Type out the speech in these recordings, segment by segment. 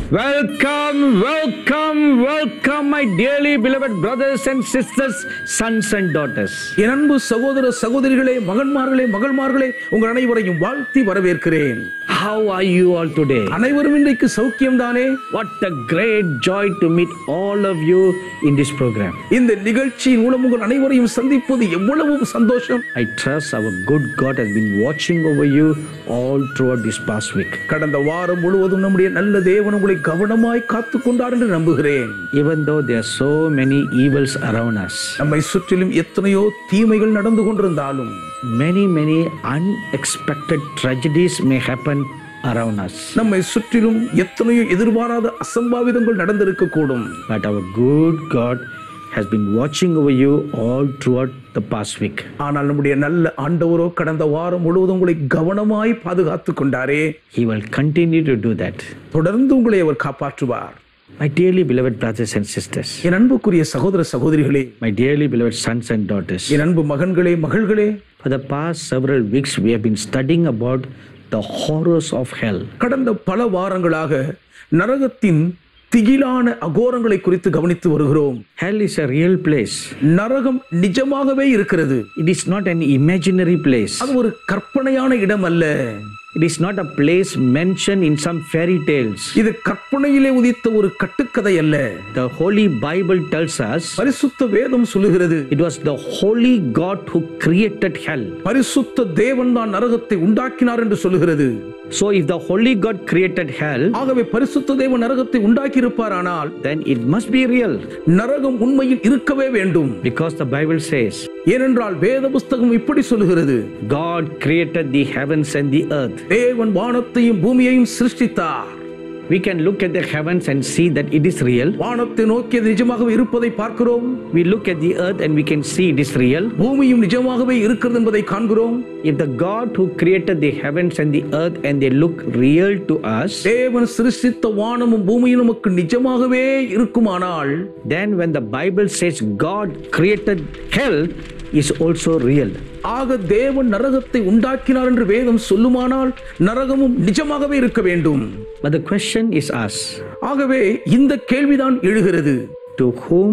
Welcome, welcome, welcome, my dearly beloved brothers and sisters, sons and daughters. என் அன்பு சகோதர சகோதரிகளே மகன்மார்களே மகள்மார்களே உங்கள் அனைவரையும் வாழ்த்தி வரவேற்கிறேன் How are you all today? அனைவரும் இன்றைக்கு சௌக்கியம்தானே What a great joy to meet all of you in this program. இந்த நிகழ்ச்சியின் மூலம் உங்கள் அனைவரையும் சந்திப்பது எவ்வளவு சந்தோஷம் I trust our good God has been watching over you all throughout this past week. கடந்த வாரம் முழுவதும் நம்முடைய நல்ல தேவன் உங்களை கவனமாய் காத்துக் கொண்டார் என்று நம்புகிறேன் Even though there are so many evils around us, நம்மை சுற்றிலும் எத்தனையோ தீமைகள் நடந்து கொண்டிருந்தாலும் many, many unexpected tragedies may happen around us. நம்மை சுற்றிலும் எத்தனையோ எதிர்பாராத அசம்பாவிதங்கள் நடந்திருக்க கூடும் But our good God has been watching over you all throughout the past week. ஆனால் நம்முடைய நல்ல ஆண்டவரோ கடந்த வாரம் முழுவதும் உங்களை கவனமாய் பாதுகாத்துக் கொண்டாரே He will continue to do that. தொடர்ந்து உங்களை அவர் காப்பாற்றுவார் My dearly beloved brothers and sisters, என் அன்புக்குரிய சகோதர சகோதரிகளே my dearly beloved sons and daughters, என் அன்பு மகன்களே மகள்களே for the past several weeks we have been studying about the horrors of hell. கடந்த பல வாரங்களாக நரகத்தின் திகிலான அகோரங்களை குறித்து கவனித்து வருகிறோம் Hell is a real place. நரகம் நிஜமாகவே இருக்கிறது It is not an imaginary place. அது ஒரு கற்பனையான இடம் அல்ல It is not a place mentioned in some fairy tales. இது கற்பனையிலே உதித்த ஒரு கட்டுக்கதை அல்ல The Holy Bible tells us பரிசுத்த வேதம் சொல்லுகிறது it was the Holy God who created hell. பரிசுத்த தேவன் தான் நரகத்தை உண்டாக்கினார் என்று சொல்லுகிறது So, if the Holy God created hell, ஆகவே பரிசுத்த தேவன் நரகத்தை உண்டாக்கி இருப்பாரானால் then it must be real நரகம் உண்மையில் இருக்கவே வேண்டும் because the Bible says ஏனென்றால் வேத புஸ்தகம் இப்படி சொல்லுகிறது God created the heavens and the earth. தேவன் வானத்தையும் பூமியையும் சிருஷ்டித்தார் We can look at the heavens and see that it is real. வானத்தை நோக்கி அது நிஜமாகவே இருப்பதை பார்க்கிறோம் We look at the earth and we can see it is real. பூமியும் நிஜமாகவே இருக்கிறது என்பதை காண்கிறோம் If the God who created the heavens and the earth and they look real to us, தேவன் சிருஷ்டித்த வானமும் பூமியும் நமக்கு நிஜமாகவே இருக்குமானால் then when the Bible says God created hell is also real. ஆக தேவன் நரகத்தை உண்டாக்கினார் என்று வேதம் சொல்லுமானால் நரகமும் நிஜமாகவே இருக்க வேண்டும் But the question is asked ஆகவே இந்த கேள்விதான் எழுகிறது to whom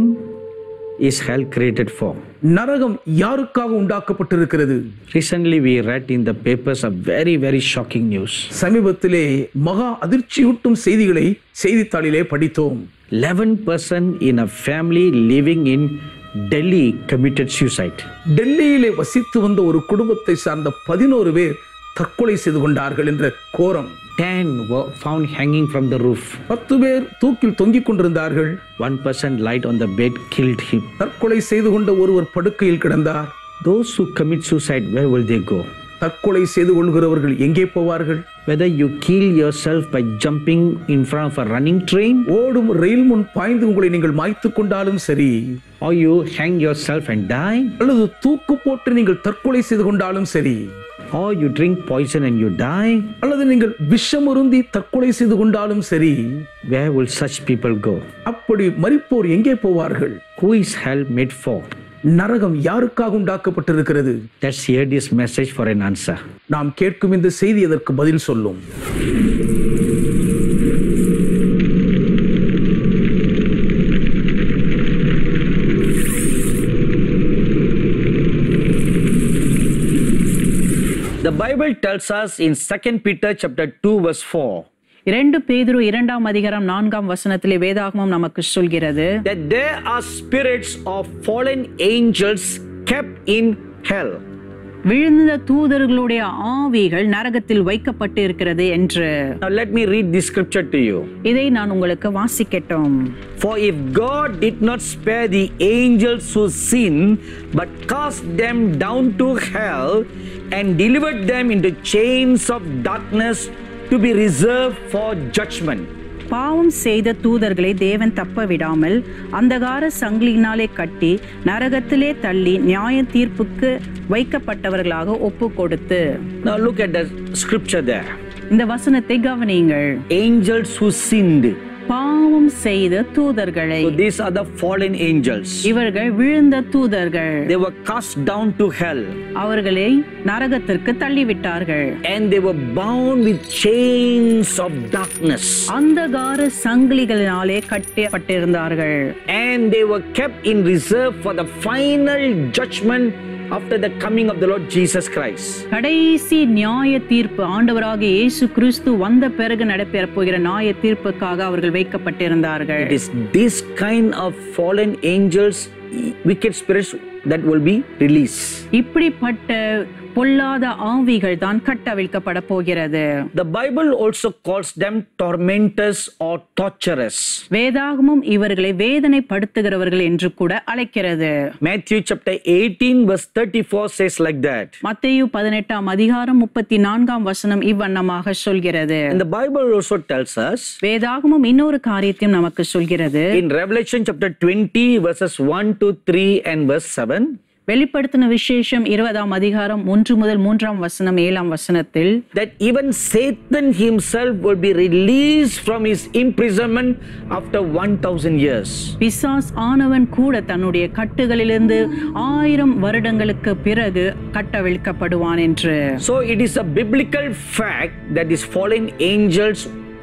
is hell created for? நரகம் யாருக்காக உண்டாக்கப்பட்டிருக்கிறது Recently, we read in the papers a very, very shocking news. சமீபத்திலே மகா அதிர்ச்சியூட்டும் செய்திகளை செய்தித்தாளிலே படித்தோம் 11% in a family living in Delhi committed suicide. டெல்லியிலே வசித்து வந்த ஒரு குடும்பத்தை சார்ந்த பதினோரு பேர் தற்கொலை செய்து கொண்டார்கள் என்ற கோரம் 10 were found hanging from the roof. பத்து பேர் தூக்கில் தொங்கிக் கொண்டிருந்தார்கள் One person lied on the bed, killed him. தற்கொலை செய்து கொண்ட ஒருவர் படுக்கையில் கிடந்தார் Those who commit suicide, where will they go? தற்கொலை செய்து கொள்கிறவர்கள் எங்கே போவார்கள் Whether you kill yourself by jumping in front of a running train, ஓடும் ரயில் முன் பாய்ந்து உங்களை நீங்கள் மாய்த்து கொண்டாலும் சரி or you hang yourself and die, அல்லது தூக்கு போட்டு நீங்கள் தற்கொலை செய்து கொண்டாலும் சரி or you drink poison and you die, அல்லது நீங்கள் விஷம் அருந்தி தற்கொலை செய்து கொண்டாலும் சரி where will such people go? அப்படி மரிப்போர் எங்கே போவார்கள் Who is hell made for? நரகம் யாருக்காக உண்டாக்கப்பட்டிருக்கிறது Let's hear this message for an answer. நாம் கேட்கும் இந்த செய்தி அதற்கு பதில் சொல்லும் The Bible tells us in 2 Peter chapter 2 verse 4 இரண்டு பேதுரு இரண்டாம் அதிகாரம் நான்காம் வசனத்திலே வேதாகமம் நமக்கு சொல்கிறது that there are spirits of fallen angels kept in hell. விழுந்த தூதர்களுடைய ஆவிகள் நரகத்தில் வைக்கப்பட்டு இருக்கிறது என்று Now let me read this scripture to you. இதை நான் உங்களுக்கு வாசிக்கட்டும் For if God did not spare the angels who sinned, but cast them down to hell and delivered them into chains of darkness to be reserved for judgment. பாவம் செய்த தூதர்களை தேவன் தப்ப விடாமல் அந்தகார சங்கிலினாலே கட்டி நரகத்திலே தள்ளி நியாய தீர்ப்புக்கு வைக்கப்பட்டவர்களாக ஒப்பு கொடுத்து Now look at the scripture there. இந்த வசனத்தை கவனியுங்கள் Angels who sinned. பாவம் செய்த தூதர்களை So these are the fallen angels. இவர்கள் விழுந்த தூதர்கள் They were cast down to hell அவர்களை நரகத்திற்கு தள்ளிவிட்டார்கள் and they were bound with chains of darkness அந்தகார சங்கிலிகளினாலே கட்டப்பட்டிருந்தார்கள் and they were kept in reserve for the final judgment after the coming of the Lord Jesus Christ. கடைசி நியாய தீர்ப்பு ஆண்டவராக இயேசு கிறிஸ்து வந்த பிறகு நடைபெற போகிற நியாய தீர்ப்புக்காக அவர்கள் வைக்கப்பட்டிருந்தார்கள் It is this kind of fallen angels, wicked spirits that will be released. இப்படிப்பட்ட பொல்லாத ஆவிகள் தான் கட்டவிழ்க்கப்பட போகிறது The Bible also calls them tormentors or torturers. வேதாகமும் இவர்களை வேதனைப்படுத்துகிறவர்கள் என்று கூட அழைக்கிறது Matthew chapter 18, verse 34 says like that. மத்தேயு பதினெட்டாம் அதிகாரம் முப்பத்தி நான்காம் வசனம் இவ்வண்ணமாக சொல்கிறது And the Bible also tells us வேதாகமும் இன்னொரு காரியத்தையும் நமக்கு சொல்கிறது in Revelation chapter 20, verses 1 to 3 and verse 7. வெளிப்படுத்தின விசேஷம் இருபதாம் அதிகாரம் ஒன்று முதல் மூன்றாம் வசனம் ஏழாம் வசனத்தில் that even Satan himself will be released from his imprisonment after 1000 years. பிசாஸ் ஆனவன் கூட தன்னுடைய கட்டுகளிலிருந்து ஆயிரம் வருடங்களுக்கு பிறகு கட்டவிழ்க்கப்படுவான் என்று So it is a biblical fact that these fallen angels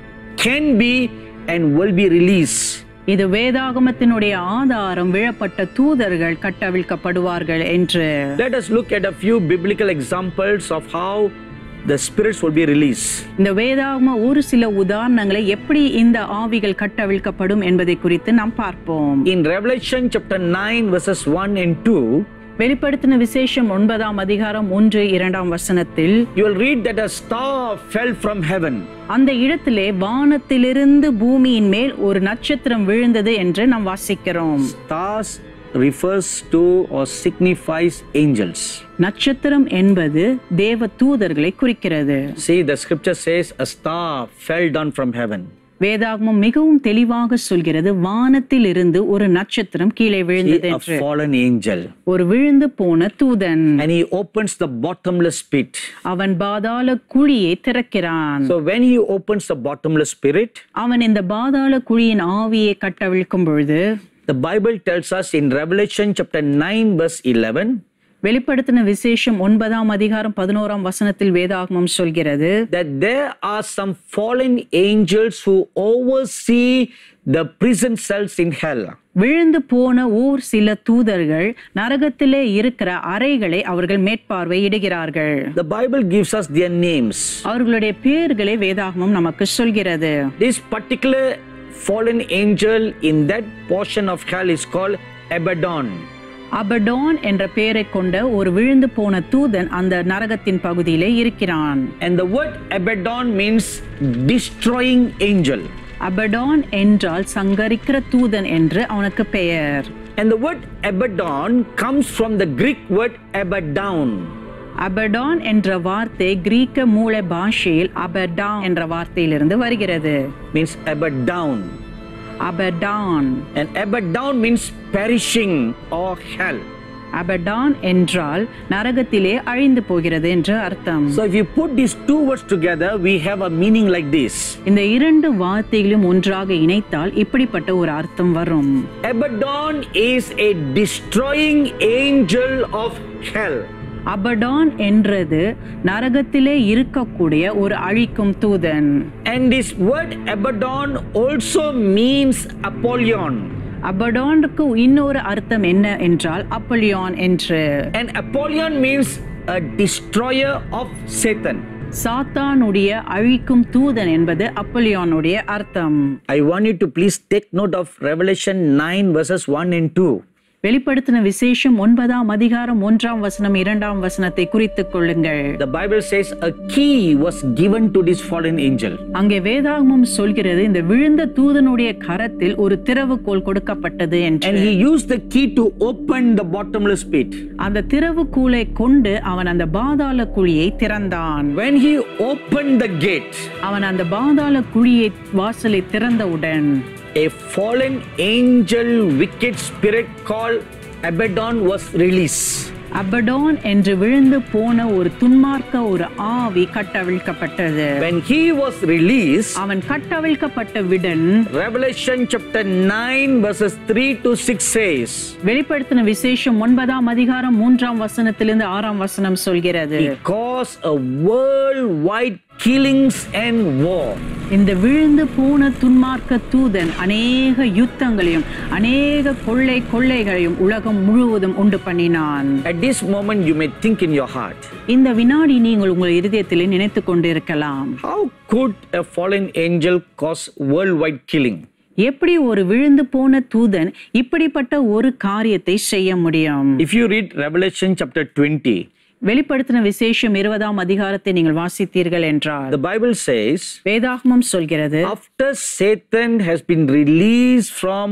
can be and will be released. இது வேதாகமத்தினுடைய ஆதாரம் விழப்பட்ட தூதர்கள் கட்டவிழ்க்கப்படுவார்கள் என்று Let us look at a few biblical examples of how the spirits will be released. இந்த வேதாகம ஒரு சில உதாரணங்களை எப்படி இந்த ஆவிகள் கட்டவிழ்க்கப்படும் என்பதை குறித்து நாம் பார்ப்போம் In Revelation chapter 9, verses 1 and 2, வெளிப்படுத்தின விசேஷம் ஒன்பதாம் அதிகாரம் ஒன்று இரண்டாம் வசனத்தில் you will read that a star fell from heaven. அந்த இடத்திலே வானத்திலிருந்து பூமியின் மேல் ஒரு நட்சத்திரம் விழுந்தது என்று நாம் வாசிக்கிறோம் Stars refers to or signifies angels. நட்சத்திரம் என்பது தேவ தூதர்களை குறிக்கிறது See, the scripture says a star fell down from heaven. வேதாகமம் மிகவும் தெளிவாக சொல்கிறது வானத்தில் இருந்து ஒரு நட்சத்திரம் கீழே விழுந்தது A என்று fallen angel. ஒரு விழுந்து போன தூதன் And he opens the bottomless pit. அவன் பாதாள குழியை திறக்கிறான் So when he opens the bottomless pit, அவன் இந்த பாதாள குழியின் ஆவியை கட்டவிழ்க்கும் பொழுது the Bible tells us in Revelation chapter 9, verse 11, வெளிப்படுத்தின விசேஷம் ஒன்பதாம் அதிகாரம் பதினோராம் வசனத்தில் வேதாகமம் சொல்கிறது that there are some fallen angels who oversee the prison cells in hell. விழுந்து போன ஊர் சில தூதர்கள் நரகத்திலே இருக்கிற அறைகளை அவர்கள் மேற்பார்வையிடுகிறார்கள் The Bible gives us their names. அவர்களுடைய பெயர்களை வேதாகமம் நமக்கு சொல்கிறது This particular fallen angel in that portion of hell is called Abaddon. அபடான் என்ற பெயரை கொண்ட ஒரு விழுந்து போன தூதன் அந்த நரகத்தின் பகுதியிலே இருக்கிறான் And the word Abaddon means destroying angel. அபடான் என்றால் சங்கரிக்கிற தூதன் என்று அவனுக்கு பெயர் And the word Abaddon comes from the Greek word Abaddon. அபடான் என்ற வார்த்தை கிரீக்க மூல பாஷையில் அபடான் என்ற வார்த்தையிலிருந்து வருகிறது Means Abaddon. அபடான் And Abaddon means perishing or hell. அபடான் என்றால் நரகத்திலே அழிந்து போகிறது என்று அர்த்தம் So if you put these two words together, we have a meaning like this. இந்த இரண்டு வார்த்தைகளும் ஒன்றாக இணைத்தால் இப்படிப்பட்ட ஒரு அர்த்தம் வரும் Abaddon is a destroying angel of hell. அபடான் என்றது நரகத்திலே இருக்கக்கூடிய ஒரு அழிக்கும் தூதன் And this word Abaddon also means Apollyon. அபடானுக்கு இன்னொரு அர்த்தம் என்ன என்றால் அப்பலியான் என்று And Apollyon means a destroyer of Satan. சாத்தானுடைய அழிக்கும் தூதன் என்பது அப்பலியானுடைய அர்த்தம் I want you to please take note of Revelation 9 verses 1 and 2. வெளிப்படுத்தின விசேஷம் ஒன்பதாம் அதிகாரம் ஒன்றாம் வசனம் இரண்டாம் வசனத்தை குறித்துக் கொள்ளுங்கள் The Bible says a key was given to this fallen angel. அங்கே வேதாகமம் சொல்கிறது இந்த விழுந்த தூதனுடைய கரத்தில் ஒரு திறவுகோல் கொடுக்கப்பட்டது என்று And he used the key to open the bottomless pit. அந்த திறவுகோலை கொண்டு அவன் அந்த பாதாள குழியை திறந்தான் When he opened the gate, அவன் அந்த பாதாள குழியை வாசலை திறந்தவுடன் a fallen angel, wicked spirit called Abaddon was released. அபடோன் என்று விழுந்து போன ஒரு துன்மார்க்க ஒரு ஆவி கட்டவிழ்க்கப்பட்டது When he was released, அவன் கட்டவிழ்க்கப்பட்ட Vikatan Revelation chapter 9, verses 3 to 6 says, வெளிப்படுத்தின விசேஷம் ஒன்பதாம் அதிகாரம் மூன்றாம் வசனத்திலிருந்து ஆறாம் வசனம் சொல்கிறது He caused a worldwide killings and war. இந்த விழுந்து போன துன்மார்க்க தூதன் அநேக யுத்தங்களையும் அநேக கொள்ளை கொள்ளைகளையும் உலகம் முழுவதும் உண்டு பண்ணினான் At this moment, you may think in your heart, இந்த வினாடி நீங்கள் உங்கள் இருதயத்திலே நினைத்து கொண்டிருக்கலாம் how could a fallen angel cause worldwide killing? எப்படி ஒரு விழுந்து போன தூதன் இப்படிப்பட்ட ஒரு காரியத்தை செய்ய முடியும் If you read Revelation chapter 20, வெளிப்படுத்தின விசேஷம் இருபதாம் அதிகாரத்தை நீங்கள் வாசித்தீர்கள் என்றால் the Bible says, வேதாகமம் சொல்கிறது after Satan has been released from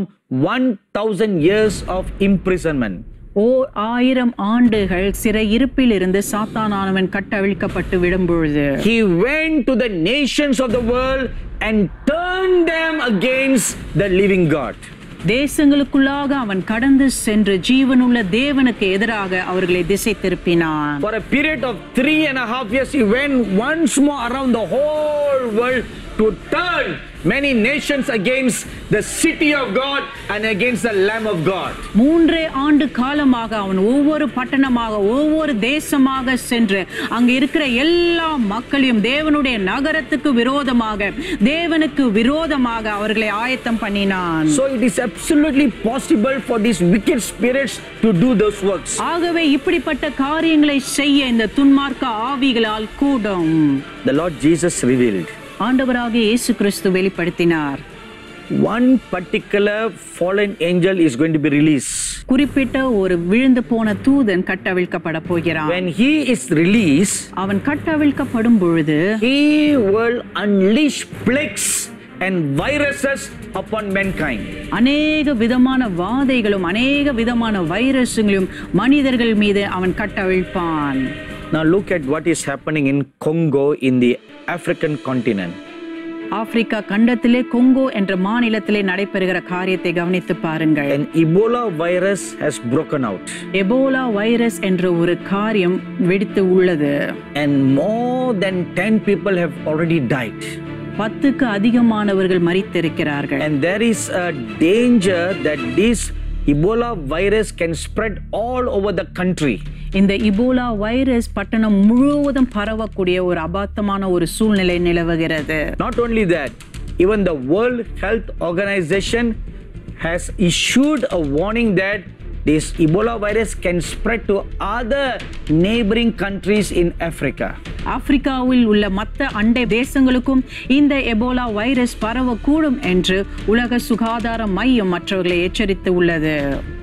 1000 years of imprisonment, ஓர் ஆயிரம் ஆண்டுகள் சிறை இருப்பில் இருந்து சாத்தானானவன் கட்டவிழ்க்கப்பட்டு விடும்பொழுது he went to the nations of the world and turned them against the living God. தேசங்களுக்குள்ளாக அவன் கடந்து சென்று ஜீவனுள்ள தேவனுக்கு எதிராக அவர்களை திசை திருப்பினான் For a period of three and a half years, he went once more around the whole world to turn many nations against the city of God and against the Lamb of God. மூன்றே ஆண்டு காலமாக அவன் ஒவ்வொரு பட்டணமாக ஒவ்வொரு தேசமாக சென்று அங்கு இருக்கிற எல்லா மக்களையும் தேவனுடைய நகரத்துக்கு விரோதமாக தேவனுக்கு விரோதமாக அவர்களை ஆயத்தம் பண்ணினான் So it is absolutely possible for these wicked spirits to do those works. ஆகவே இப்படிப்பட்ட காரியங்களை செய்ய இந்த துன்மார்க்க ஆவிகளால் கூடும் The Lord Jesus revealed ஆண்டவராக இயேசு கிறிஸ்து வெளிப்படுத்தினார் one particular fallen angel is going to be released. குறிப்பிட்ட ஒரு விழுந்து போன தூதன் கட்டவிழ்க்கப்பட போகிறான் When he is released, அவன் கட்டவிழ்க்கப்படும் பொழுது he will unleash plagues and viruses upon mankind. அநேக விதமான வாதைகளும் அநேக விதமான வைரஸுகளும் மனிதர்கள் மீது அவன் கட்டவிழ்ப்பான் Now look at what is happening in Congo in the African continent. Africa கண்டத்திலே கொங்கோ என்ற மாநிலத்திலே நடைபெறுகிற காரியத்தை கவனித்து பாருங்கள் An Ebola virus has broken out, Ebola virus என்ற ஒரு காரியம் வெடித்து உள்ளது and more than 10 people have already died. பத்துக்கு அதிகமானவர்கள் மரித்திருக்கிறார்கள் And there is a danger that this Ebola virus can spread all over the country. இந்த இபோலா வைரஸ் பட்டணம் முழுவதும் பரவக்கூடிய ஒரு அபாத்தமான ஒரு சூழ்நிலை நிலவுகிறது Not only that, even the World Health Organization has issued a warning that this Ebola virus can spread to other neighboring countries in Africa. ஆப்பிரிக்காவில் உள்ள மற்ற அண்டை தேசங்களுக்கும் இந்த எபோலா வைரஸ் பரவக்கூடும் என்று உலக சுகாதார மையம் மற்றவர்களை எச்சரித்து உள்ளது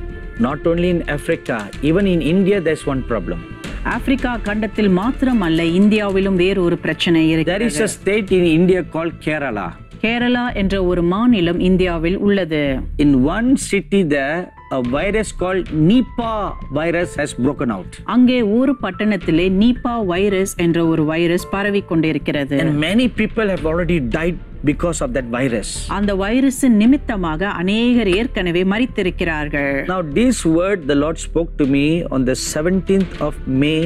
Not only in Africa, even in India, there's one problem. Africa கண்டத்தில் மாத்திரமல்ல இந்தியாவிலும் வேறு ஒரு பிரச்சனை There இருக்கிறது is a state in India called Kerala. Kerala என்ற ஒரு மாநிலம் இந்தியாவில் உள்ளது In one city there, a virus called Nipah virus has broken out. அங்கே ஒரு பட்டணத்திலே நீப்பா வைரஸ் என்ற ஒரு வைரஸ் பரவி கொண்டிருக்கிறது And many people have already died because of that virus. அந்த வைரஸின் நிமித்தமாக அநேகர் ஏற்கனவே மரித்திருக்கிறார்கள் Now, this word the Lord spoke to me on the 17th of May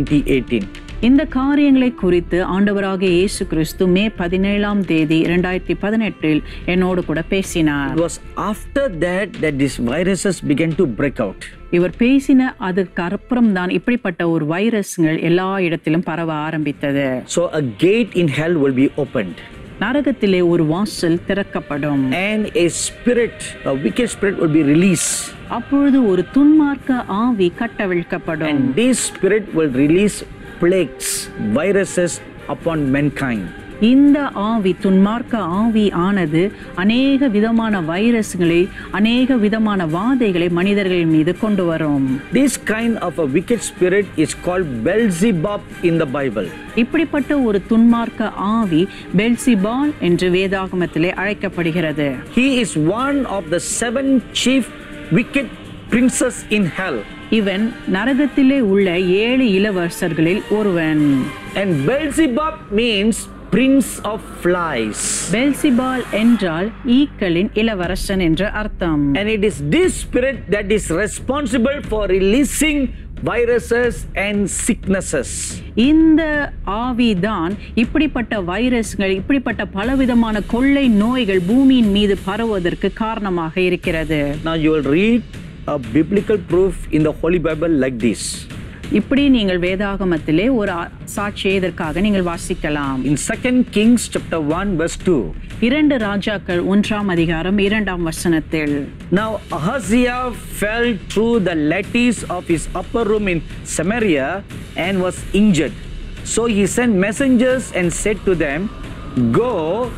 2018. இந்த காரியங்களை குறித்து ஆண்டவராக இயேசு கிறிஸ்து மே பதினேழாம் தேதி இரண்டாயிரத்தி பதினெட்டில் என்னோடு கூட பேசினார் It was after that that these viruses began to break out. இவர் பேசின அதுக்கு அப்புறம் தான் இப்படிப்பட்ட ஒரு வைரஸ்கள் எல்லா இடத்திலும் பரவ ஆரம்பித்தது So, a gate in hell will be opened, நரகத்திலே ஒரு வாசல் திறக்கப்படும் and a spirit, a wicked spirit, will be released. அப்பொழுது ஒரு துன்மார்க்க ஆவி கட்டவிழ்க்கப்படும் And this spirit will release plagues, viruses upon mankind. இந்த ஆவி துன்மார்க்க ஆவி ஆனது அநேக விதமான வைரஸ்களை அநேக விதமான வாதைகளை மனிதர்கள் மீது கொண்டு வரும் This kind of a wicked spirit is called Beelzebub in the Bible. இப்படிப்பட்ட ஒரு துன்மார்க்க ஆவி பெல்சிபால் என்று வேதாகமத்திலே அழைக்கப்படுகிறது He is one of the seven chief wicked princes in hell. இவன் நரகத்திலே உள்ள ஏழு இளவரசர்களில் ஒருவன் And Beelzebub means prince of flies. பெல்சிபால் என்றால் ஈக்களின் இளவரசன் என்ற அர்த்தம் And it is this spirit that is responsible for releasing viruses and sicknesses. இந்த ஆவிதான் இப்படிப்பட்ட வைரஸ்கள் இப்படிப்பட்ட பலவிதமான கொள்ளை நோய்கள் பூமியின் மீது பரவுவதற்கு காரணமாக இருக்கிறது Now you will read a biblical proof in the Holy Bible like this. இப்படி நீங்கள் வேதாகமத்திலே ஒரு ஆ- சாட்சியை இதற்காக நீங்கள் வாசிக்கலாம் In 2 Kings chapter 1 verse 2. இரண்டு ராஜாக்கள் ஒன்றாம் அதிகாரம் இரண்டாம் வசனத்தில் Now Ahaziah fell through the lattice of his upper room in Samaria and was injured. So he sent messengers and said to them, Go,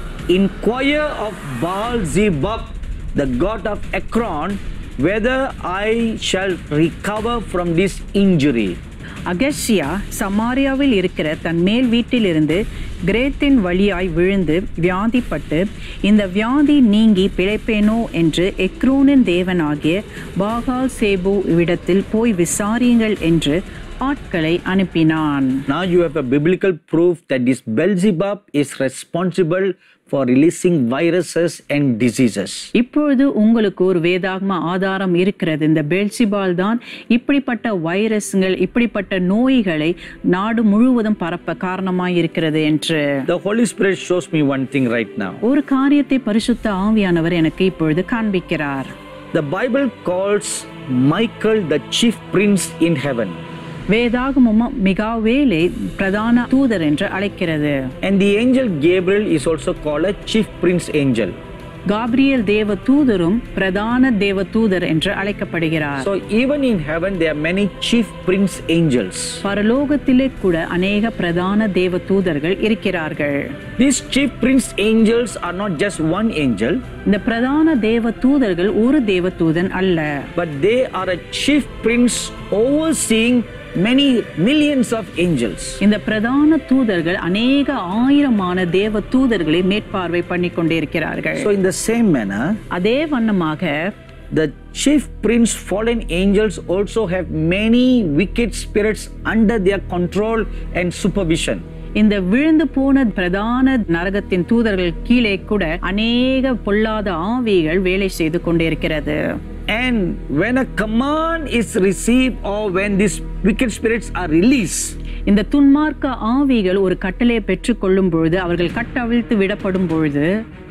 inquire of Baal Zebub, the god of Ekron, whether I shall recover from this injury. அகசியா சமாரியாவில் இருக்கிற தன் மேல் வீட்டிலிருந்து கிரேத்தின் வழியாய் விழுந்து வியாதிப்பட்டு இந்த வியாதி நீங்கி பிழைப்பேனோ என்று எக்ரோனின் தேவனாகிய பாகால் சேபு இடத்தில் போய் விசாரியுங்கள் என்று ஆட்களை அனுப்பினான் Now you have a biblical proof that this Beelzebub is responsible for releasing viruses and diseases. இப்பொழுது உங்களுக்கு ஒரு வேதாகம ஆதாரம் இருக்கிறது இந்த பெல்சிபால் தான் இப்படிப்பட்ட வைரஸ்கள் இப்படிப்பட்ட நோய்களை நாடு முழுவதும் பரப்ப காரணமாய் இருக்கிறது என்று The Holy Spirit shows me one thing right now. ஒரு காரியத்தை பரிசுத்த ஆவியானவர் எனக்கு இப்பொழுது காண்பிக்கிறார் The Bible calls Michael the chief prince in heaven. வேதாகமும் மிகாவேலை பிரதான தூதர் என்று அழைக்கிறது And the angel Gabriel is also called a chief prince angel. Gabriel தேவ தூதரும் பிரதான தேவ தூதர் என்று அழைக்கப்படுகிறார் So even in heaven, there are many chief prince angels. பரலோகத்திலே கூட அநேக பிரதான தேவ தூதர்கள் இருக்கிறார்கள் These chief prince angels are not just one angel, இந்த பிரதான தேவ தூதர்கள் ஒரு தேவ தூதன் அல்ல but they are a chief prince overseeing many millions of angels. இந்த பிரதான தூதர்கள் அநேக ஆயிரமான தேவ தூதர்களை மேற்பார்வை பண்ணி கொண்டிருக்கிறார்கள் So, in the same manner, அதே வண்ணமாக the chief prince fallen angels also have many wicked spirits under their control and supervision. இந்த விழுந்து போன பிரதான நரகத்தின் தூதர்கள் கீழே கூட அநேக பொல்லாத ஆவிகள் வேலை செய்து கொண்டிருக்கிறது And when a command is received or when these wicked spirits are released, இந்த துன்மார்க்க ஆவிகள் ஒரு கட்டளையை பெற்றுக்கொள்ளும் பொழுது அவர்கள் கட்டவிழ்த்து விடப்படும் பொழுது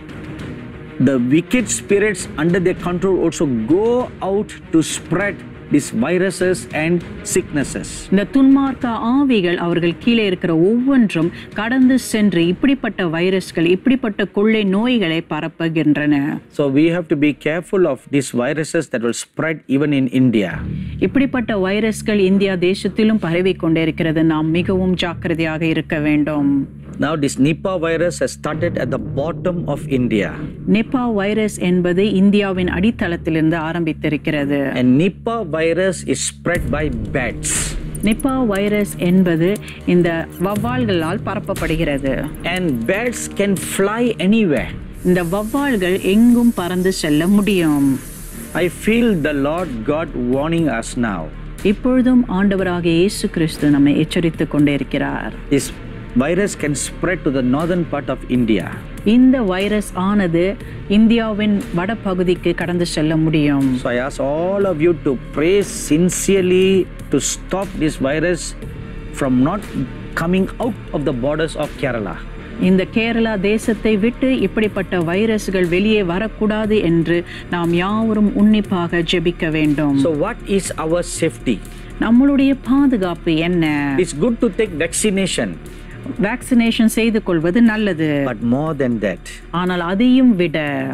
the wicked spirits under their control also go out to spread these viruses and sicknesses. இந்த துன்மார்க்க ஆவிகள் அவர்கள் கீழே இருக்கிற ஒவ்வொன்றும் கடந்து சென்று இப்படிப்பட்ட வைரஸ்கள் இப்படிப்பட்ட கொள்ளை நோய்களை பரப்புகின்றன So we have to be careful of these viruses that will spread even in India. இப்படிப்பட்ட வைரஸ்கள் இந்தியா தேசத்திலும் பரவி கொண்டிருக்கிறது நாம் மிகவும் ஜாக்கிரதையாக இருக்க வேண்டும் Now this Nipah virus has started at the bottom of India. Nipah virus என்பது இந்தியாவின் அடித்தளத்திலிருந்து ஆரம்பித்திருக்கிறது And Nipah virus is spread by bats. Nipah virus என்பது இந்த வவ்வால்களால் பரப்பப்படுகிறது And bats can fly anywhere. இந்த வவ்வால்கள் எங்கும் பறந்து செல்ல முடியும் I feel the Lord God warning us now. இப்பொழுதும் ஆண்டவராகிய இயேசு கிறிஸ்து நம்மை எச்சரித்துக் கொண்டே இருக்கிறார் This virus can spread to the northern part of India. இந்த வைரஸ் ஆனது இந்தியாவின் வடபகுதிக்கு கடந்து செல்ல முடியும் So I ask all of you to pray sincerely to stop this virus from not coming out of the borders of Kerala. இந்த கேரளா தேசத்தை விட்டு இப்படிப்பட்ட வைரஸ்கள் வெளியே வரக்கூடாது என்று நாம் யாவரும் உன்னிப்பாக ஜெபிக்க வேண்டும் So what is our safety? நம்மளுடைய பாதுகாப்பு என்ன It's good to take vaccination, vaccination செய்து கொள்வது நல்லது but more than that, ஆனால் அதையும் விட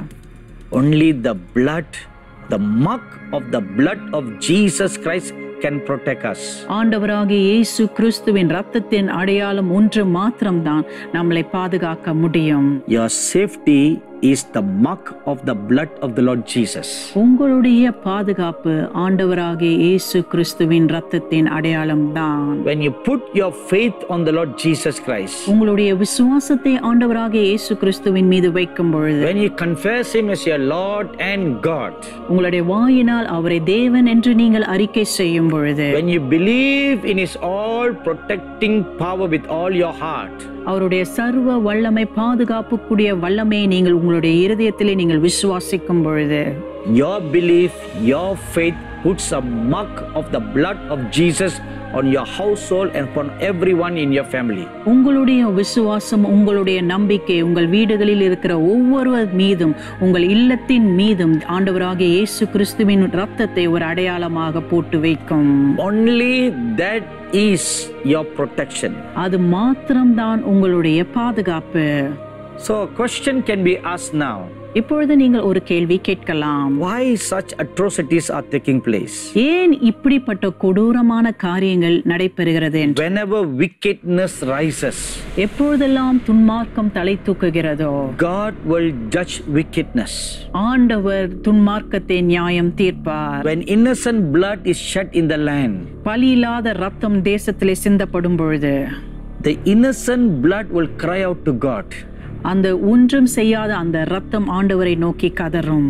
only the blood, the mark of the blood of Jesus Christ can protect us. ஆண்டவராகிய இயேசு கிறிஸ்துவின் ரத்தத்தின் அடையாளம் ஒன்று மாத்திரம்தான் நம்மளை பாதுகாக்க முடியும் Your safety is the mark of the blood of the Lord Jesus. உங்களுடைய பாதுகாப்பு ஆண்டவராகிய இயேசு கிறிஸ்துவின் ரத்தத்தின் அடையாளம் தான் When you put your faith on the Lord Jesus Christ, உங்களுடைய விசுவாசத்தை ஆண்டவராகிய இயேசு கிறிஸ்துவின் மீது வைக்கும் பொழுது when you confess Him as your Lord and God, உங்களுடைய வாயினால் அவரை தேவன் என்று நீங்கள் அறிக்கை செய்யும் பொழுது when you believe in His all protecting power with all your heart, அவருடைய சர்வ வல்லமை பாதுகாப்புக்குரிய வல்லமையை நீங்கள் உங்களுடைய இருதயத்திலே நீங்கள் விசுவாசிக்கும் பொழுது your belief, your faith puts a mark of the blood of Jesus on your household and upon everyone in your family. உங்களுடைய விசுவாசம் உங்களுடைய நம்பிக்கை உங்கள் வீடுகளில் இருக்கிற ஒவ்வொருவர் மீதும் உங்கள் இல்லத்தின் மீதும் ஆண்டவராகிய இயேசு கிறிஸ்துவின் ரத்தத்தை ஒரு அடையாளமாக போட்டு வைக்கும் Only that is your protection. அது மாத்திரம்தான் உங்களுடைய பாதுகாப்பு So, a question can be asked now இப்பொழுது நீங்கள் ஒரு கேள்வி கேட்கலாம் why such atrocities are taking place? ஏன் இப்படிப்பட்ட கொடூரமான காரியங்கள் நடைபெறுகிறது என்று Whenever wickedness rises, எப்பொழுதெல்லாம் துன்மார்க்கம் தலை தூக்குகிறதோ God will judge wickedness. ஆண்டவர் துன்மார்க்கத்தை நியாயம் தீர்ப்பார் When innocent blood is shed in the land, பலி இல்லாத ரத்தம் தேசத்திலே சிந்தப்படும் பொழுது the innocent blood will cry out to God. அந்த ஒன்றும் செய்யாத அந்த ரத்தம் ஆண்டவரை நோக்கி கதறும்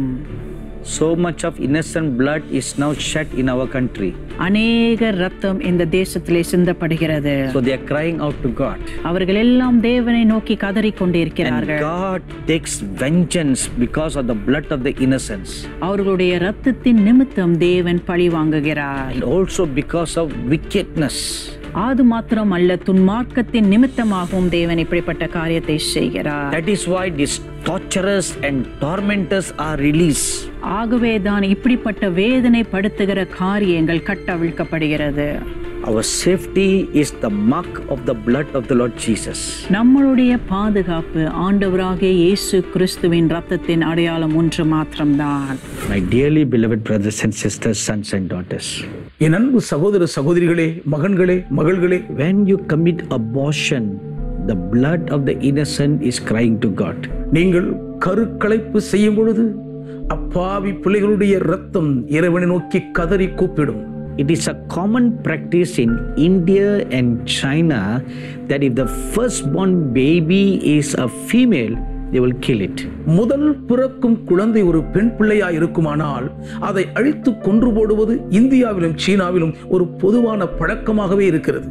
So much of innocent blood is now shed in our country. அநேக ரத்தம் இந்த தேசத்திலே சிந்தப்படுகிறது So they are crying out to God. அவர்கள் எல்லாம் தேவனை நோக்கி கதறிக் And கொண்டிருக்கிறார்கள் God takes vengeance because of the blood of the innocents. அவர்களுடைய ரத்தத்தின் நிமித்தம் தேவன் பழி வாங்குகிறார் And also because of wickedness. அது மாத்திரம் அல்ல துன்மார்க்கத்தின் நிமித்தமாகவும் தேவன் இப்படிப்பட்ட காரியத்தை செய்கிறார் That is why these torturers and tormentors are released. ஆகவேதான் இப்படிப்பட்ட வேதனைப்படுத்துகிற காரியங்கள் கட்டவிழ்க்கப்படுகிறது Our safety is the mark of the blood of the Lord Jesus. நம்மளுடைய பாதுகாப்பு ஆண்டவராகிய இயேசு கிறிஸ்துவின் ரத்தத்தின் அடையாளம் ஒன்று மாத்திரம்தான் My dearly beloved brothers and sisters, sons and daughters, என் அன்பு சகோதர சகோதரிகளே மகன்களே மகள்களே when you commit abortion, the blood of the innocent is crying to God. நீங்கள் கருக்கலைப்பு செய்யும் பொழுது அப்பாவி பிள்ளைகளுடைய ரத்தம் இறைவனை நோக்கி கதறி கூப்பிடும் It is a common practice in India and China that if the firstborn baby is a female, they will kill it. முதல் பிறக்கும் குழந்தை ஒரு பெண் பிள்ளையா இருக்குமானால் அதை அழித்து கொன்று போடுவது இந்தியாவிலும் சீனாவிலும் ஒரு பொதுவான பழக்கமாகவே இருக்கிறது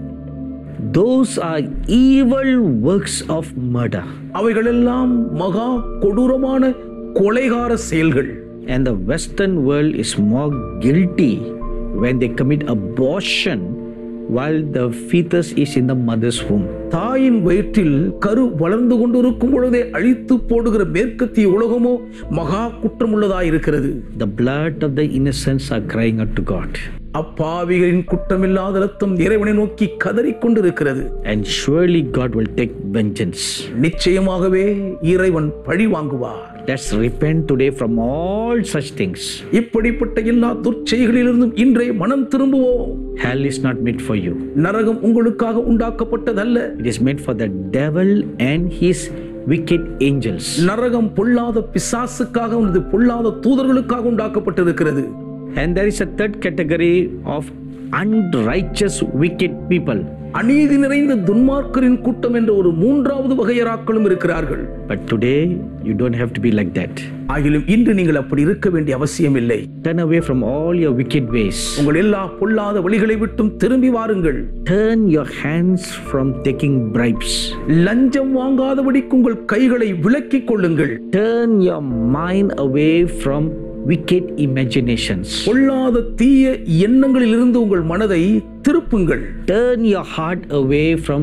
Those are evil works of murder. அவைகளெல்லாம் மகா கொடூரமான கொலைகார செயல்கள் And the Western world is more guilty when they commit abortion while the fetus is in the mother's womb. தாயின் வயிற்றில் கரு வளர்ந்து கொண்டிருக்கும் பொழுதே அழித்து போடுகிற மேற்கத்திய உலகமோ மகா குற்றமுள்ளதாயிருக்கிறது The blood of the innocents are crying out to God. அப்பாவிகளின் குற்றமில்லாத ரத்தம் இறைவனை நோக்கி கதறிக் கொண்டிருக்கிறது And surely God will take vengeance. நிச்சயமாகவே இறைவன் பழி வாங்குவார் Let's repent today from all such things. இப்படிப்பட்ட எல்லா துர்ச்செய்களிலிருந்தும் இன்றே மனம் திரும்புவோம் Hell is not made for you, நரகம் உங்களுக்காக உண்டாக்கப்பட்டதல்ல it is made for the devil and his wicked angels. நரகம் பொல்லாத பிசாசுக்காக உனது பொல்லாத தூதர்களுக்காக உண்டாக்கப்பட்டிருக்கிறது And there is a third category of unrighteous wicked people. அநீதி நிறைந்த துன்மார்க்கரின் கூட்டம் என்ற ஒரு மூன்றாவது வகையராக்களும் இருக்கிறார்கள் But today, you don't have to be like that. ஆகிலும் இன்று நீங்கள் அப்படி இருக்க வேண்டிய அவசியம் இல்லை Turn away from all your wicked ways. உங்கள் எல்லா பொல்லாத வழிகளை விட்டும் திரும்பி வாருங்கள் Turn your hands from taking bribes. லஞ்சம் வாங்காதபடிக்கு உங்கள் கைகளை விலக்கிக் கொள்ளுங்கள் Turn your mind away from wicked imaginations. பொல்லாத தீய எண்ணங்களிலிருந்து உங்கள் மனதை திருப்புங்கள் Turn your heart away from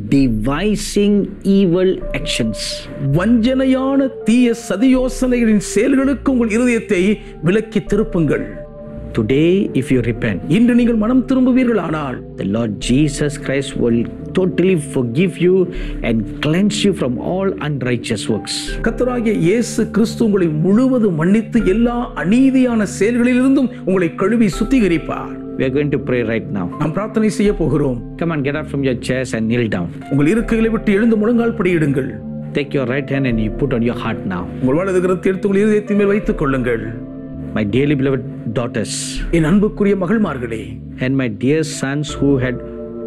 devising evil actions. வஞ்சனையான தீய சதியோசனைகளின் செயல்களுக்கு உங்கள் இருதயத்தை விலக்கி திருப்புங்கள் Today, if you repent, இன்று நீங்கள் மனம் திரும்புவீர்களானால் the Lord Jesus Christ will totally forgive you and cleanse you from all unrighteous works. கத்தராகிய இயேசு கிறிஸ்து உங்களை முழுவதும் மன்னித்து எல்லா அநீதியான செயல்களிலிருந்தும் உங்களை கழுவி சுத்திகரிப்பார் We are going to pray right now. நாம் பிரார்த்தனை செய்ய போகிறோம் Come on, get up from your chairs and kneel down. உங்கள் இருக்கைகளை விட்டு எழுந்து முழங்கால் படியிடுங்கள் Take your right hand and you put on your heart now. உங்கள் வலது கரத்தை எடுத்து உங்கள் இருதயத்தின் மேல் வைத்துக் கொள்ளுங்கள் My dearly beloved daughters என் அன்புக்குரிய மகள்மார்களே and my dear sons who had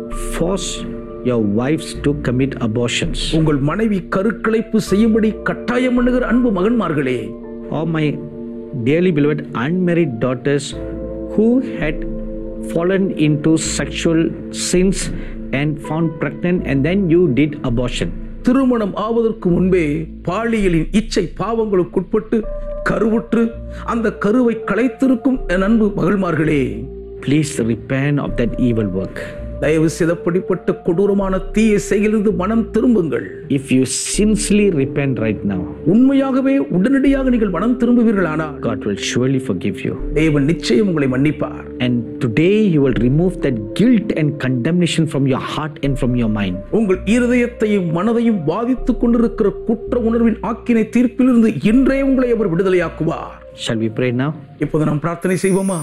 forced your wives to commit abortions. உங்கள் மனைவி கருக்கலைப்பு செய்யும்படி கட்டாயம் பண்ணுகிற அன்பு மகன்மார்களே Or my dearly beloved unmarried daughters who had fallen into sexual sins and found pregnant and then you did abortion. திருமணம் ஆவதற்கு முன்பே பாலியலின் இச்சை பாவங்களுக்குட்பட்டு கருவுற்று அந்த கருவை களைத்திருக்கும் என் அன்பு மகள்மார்களே Please repent of that evil work. தயவு செய்தப்படிப்பட்ட கொடூரமான தீய செயலிருந்து மனம் திரும்புங்கள் If you sincerely repent right now, உண்மையாகவே உடனடியாக நீங்கள் மனம் திரும்புவீர்களானால் God will surely forgive you. தேவன் நிச்சயம் உங்களை மன்னிப்பார் And today you will remove that guilt and condemnation from your heart and from your mind. உங்கள் இருதயத்தையும் மனதையும் பாதித்துக் கொண்டிருக்கிற குற்ற உணர்வின் ஆக்கினை தீர்ப்பிலிருந்து இன்றே உங்களை அவர் விடுதலையாக்குவார் Shall we pray now? இப்போது நாம் பிரார்த்தனை செய்வோமா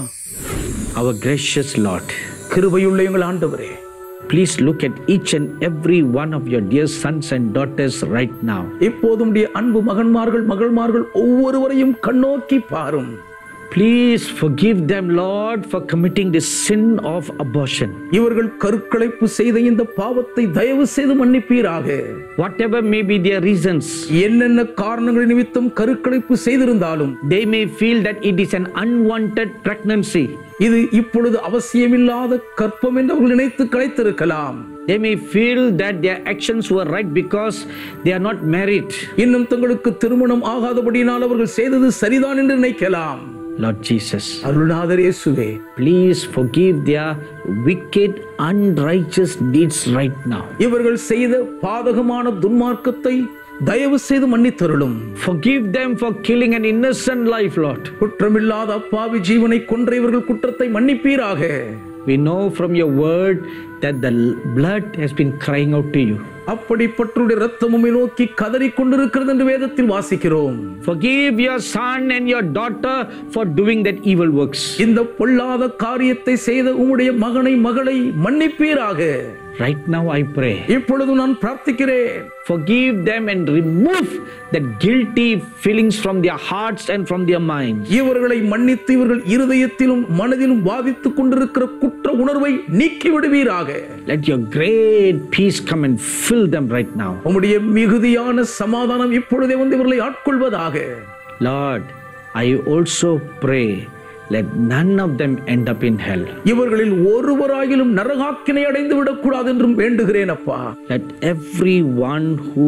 Our gracious Lord, கிருபையுள்ள எங்கள் ஆண்டவரே please look at each and every one of your dear sons and daughters right now. இப்போதும் உடைய அன்பு மகன்மார்கள் மகள்மார்கள் ஒவ்வொருவரையும் கண்ணோக்கி பாரும் Please forgive them, Lord, for committing the sin of abortion. இவர்கள் கருக்கலைப்பு செய்த இந்த பாவத்தை தயவு செய்து மன்னிப்பீராக Whatever may be their reasons, என்னென்ன காரணங்கள் நிமித்தம் கருக்கலைப்பு செய்திருந்தாலும் they may feel that it is an unwanted pregnancy. இது இப்பொழுது அவசியமில்லாத கற்பம் என்று அவர்கள் நினைத்து கலைத்திருக்கலாம் They may feel that their actions were right because they are not married. இன்னும் தங்களுக்கு திருமணம் ஆகாதபடியினால் அவர்கள் செய்தது சரிதான் என்று நினைக்கலாம் Lord Jesus, அருள்நாதர் இயேசுவே please forgive their wicked, unrighteous deeds right now. இவர்கள் செய்த பாதகமான துன்மார்க்கத்தை தயவு செய்து மன்னித்தருளும் Forgive them for killing an innocent life, Lord. குற்றமில்லாத அப்பாவி ஜீவனை கொன்ற இவர்கள் குற்றத்தை மன்னிப்பீராக We know from your word that the blood has been crying out to you. அப்படிப்பட்டருடைய ரத்தமுமை நோக்கி கதறிக் கொண்டிருக்கிறது என்று வேதத்தில் வாசிக்கிறோம் Forgive your son and your daughter for doing that evil works. இந்த பொல்லாத காரியத்தை செய்த உம்முடைய மகனை மகளை மன்னிப்பீராக Right now, I pray. இப்பொழுது நான் பிரார்த்திக்கிறேன் Forgive them and remove that guilty feelings from their hearts and from their minds. இவர்களை மன்னித்து இவர்கள் இருதயத்திலும் மனதிலும் பாதித்துக் கொண்டிருக்கிற குற்ற உணர்வை நீக்கி விடுவீராக Let your great peace come and fill them right now. உம்முடைய மிகுதியான சமாதானம் இப்பொழுதே வந்து இவர்களை ஆட்கொள்வதாக Lord, I also pray let none of them end up in hell. இவர்களில் ஒருவராயிலும் நரகாக்கினை அடைந்து விடக்கூடாது என்றும் வேண்டுகிறேன் அப்பா Let everyone who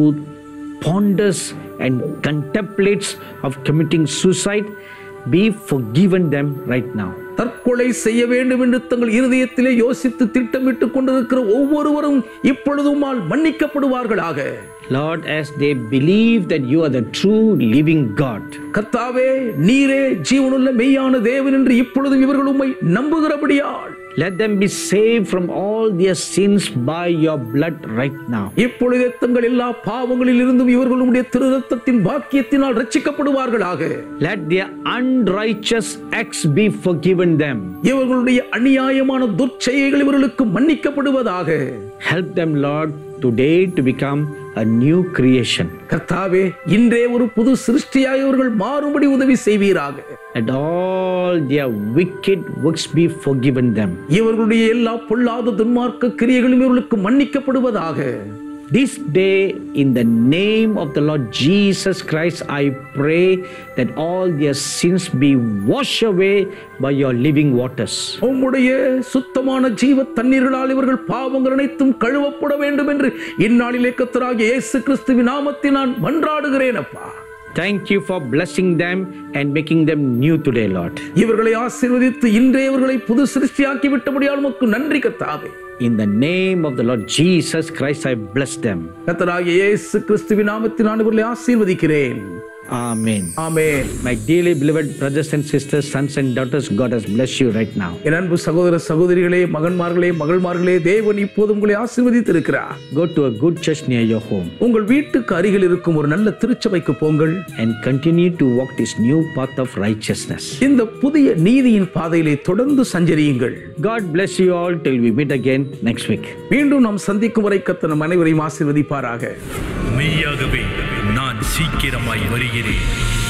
ponders and contemplates of committing suicide be forgiven them right now. தற்கொலை செய்ய வேண்டும் என்று தங்கள் இருதயத்திலே யோசித்து திட்டமிட்டுக் கொண்டிருக்கிற ஒவ்வொருவரும் இப்பொழுதுமால் மன்னிக்கப்படுவார்களாக Lord, as they believe that you are the true living God, கர்த்தாவே நீரே ஜீவனுள்ள மெய்யான தேவன் என்று இப்பொழுதும் இவர்கள் உம்மை நம்புகிறபடியால் let them be saved from all their sins by your blood right now. இப்பொழுதே தங்கள் எல்லா பாவங்களில் இருந்தும் இவர்கள் உம்முடைய திரு ரத்தத்தின் பாக்கியத்தினால் ரட்சிக்கப்படுவார்களாக Let their unrighteous acts be forgiven them. இவர்களுடைய அநியாயமான துர்ச்செயல்கள் இவர்களுக்கு மன்னிக்கப்படுவதாக Help them, Lord, today to become a new creation. கர்த்தாவே இன்றே ஒரு புது சிருஷ்டியாய் இவர்கள் மாறும்படி உதவி செய்வீராக Let all their wicked works be forgiven them. இவர்களுடைய எல்லா பொல்லாத துன்மார்க்க கிரியைகளும் இவர்களுக்கு மன்னிக்கப்படுவதாக This day, in the name of the Lord Jesus Christ, I pray that all their sins be washed away by your living waters. உம்முடைய சுத்தமான ஜீவ தண்ணீர்களால் இவர்கள் பாவங்கள் அனைத்தும் கழுவப்பட வேண்டும் என்று இந்நாளிலே கத்தராகிய இயேசு கிறிஸ்துவின் நாமத்தில் நான் மன்றாடுகிறேன் அப்பா Thank you for blessing them and making them new today, Lord. இவர்களை ஆசீர்வதித்து இன்றே இவர்களை புது சிருஷ்டியாக்கி விட்டபடியால் உமக்கு நன்றி கத்தாவே In the name of the Lord Jesus Christ, I bless them. கத்தராகிய இயேசு கிறிஸ்துவின் நாமத்தில் நான் இவர்களை ஆசீர்வதிக்கிறேன் Amen. Amen My dearly beloved brothers and sisters, sons and daughters, God has blessed you right now. என் அன்பு சகோதர சகோதரிகளே மகன்மார்களே மகள்மார்களே தேவன் இப்போது உங்களை ஆசீர்வதித்திருக்கிறார் Go to a good church near your home உங்கள் வீட்டுக்கு அருகில் இருக்கும் ஒரு நல்ல திருச்சபைக்கு போங்கள் and continue to walk this new path of righteousness. இந்த புதிய நீதியின் பாதையிலே தொடர்ந்து சஞ்சரியுங்கள் God bless you all till we meet again next week. மீண்டும் நாம் சந்திக்கும் வரை கத்த நம் அனைவரையும் ஆசீர்வதிப்பாராக மெய்யாகவே நான் சீக்கிரமாய் வருகிறேன்